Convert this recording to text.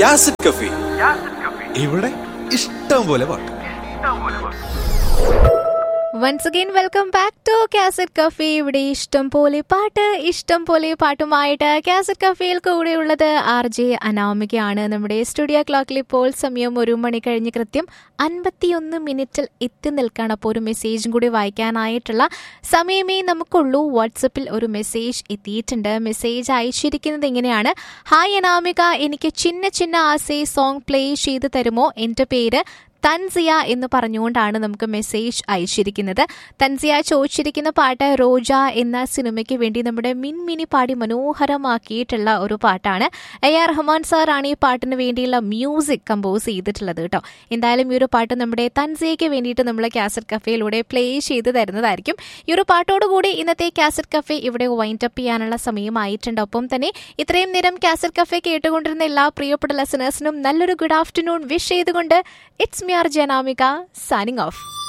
യാസിഡ് കഫി ഇവിടെ ഇഷ്ടം പോലെ പാട്ട് once again welcome back to cassette cafe ഇവിടെ ഇഷ്ടം പോലെ പാട്ട് ഇഷ്ടം പോലെ പാട്ടുമായിട്ട് കാസറ്റ് കഫേയിൽ കൂടെയുള്ളത് ആർ ജെ അനാമികയാണ് നമ്മുടെ സ്റ്റുഡിയോ ക്ലോക്കിൽ ഇപ്പോൾ സമയം ഒരു മണി കഴിഞ്ഞ് കൃത്യം അൻപത്തിയൊന്ന് മിനിറ്റിൽ എത്തി നിൽക്കുകയാണ് അപ്പോൾ ഒരു മെസ്സേജും കൂടി വായിക്കാനായിട്ടുള്ള സമയമേ നമുക്കുള്ളൂ വാട്സപ്പിൽ ഒരു മെസ്സേജ് എത്തിയിട്ടുണ്ട് മെസ്സേജ് അയച്ചിരിക്കുന്നത് ഇങ്ങനെയാണ് ഹായ് അനാമിക എനിക്ക് ചിന്ന ചിന്ന ആസേ സോങ് പ്ലേ ചെയ്ത് തരുമോ എൻ്റെ പേര് തൻസിയ എന്ന് പറഞ്ഞുകൊണ്ടാണ് നമുക്ക് മെസ്സേജ് അയച്ചിരിക്കുന്നത് തൻസിയ ചോദിച്ചിരിക്കുന്ന പാട്ട് റോജ എന്ന സിനിമയ്ക്ക് വേണ്ടി നമ്മുടെ മിൻമിനി പാടി മനോഹരമാക്കിയിട്ടുള്ള ഒരു പാട്ടാണ് എ ആർ റഹ്മാൻ സാറാണ് ഈ പാട്ടിന് വേണ്ടിയുള്ള മ്യൂസിക് കമ്പോസ് ചെയ്തിട്ടുള്ളത് കേട്ടോ എന്തായാലും ഈ ഒരു പാട്ട് നമ്മുടെ തൻസിയയ്ക്ക് വേണ്ടിയിട്ട് നമ്മൾ കാസറ്റ് കഫേയിലൂടെ പ്ലേ ചെയ്ത് തരുന്നതായിരിക്കും ഈ ഒരു പാട്ടോടുകൂടി ഇന്നത്തെ കാസറ്റ് കഫേ ഇവിടെ വൈൻഡ് അപ്പ് ചെയ്യാനുള്ള സമയമായിട്ടുണ്ട് ഒപ്പം തന്നെ ഇത്രയും നേരം കാസറ്റ് കഫേ കേട്ടുകൊണ്ടിരുന്ന എല്ലാ പ്രിയപ്പെട്ട ലെസനേഴ്സിനും നല്ലൊരു ഗുഡ് ആഫ്റ്റർനൂൺ വിഷ് ചെയ്തുകൊണ്ട് it's me R Janamika signing of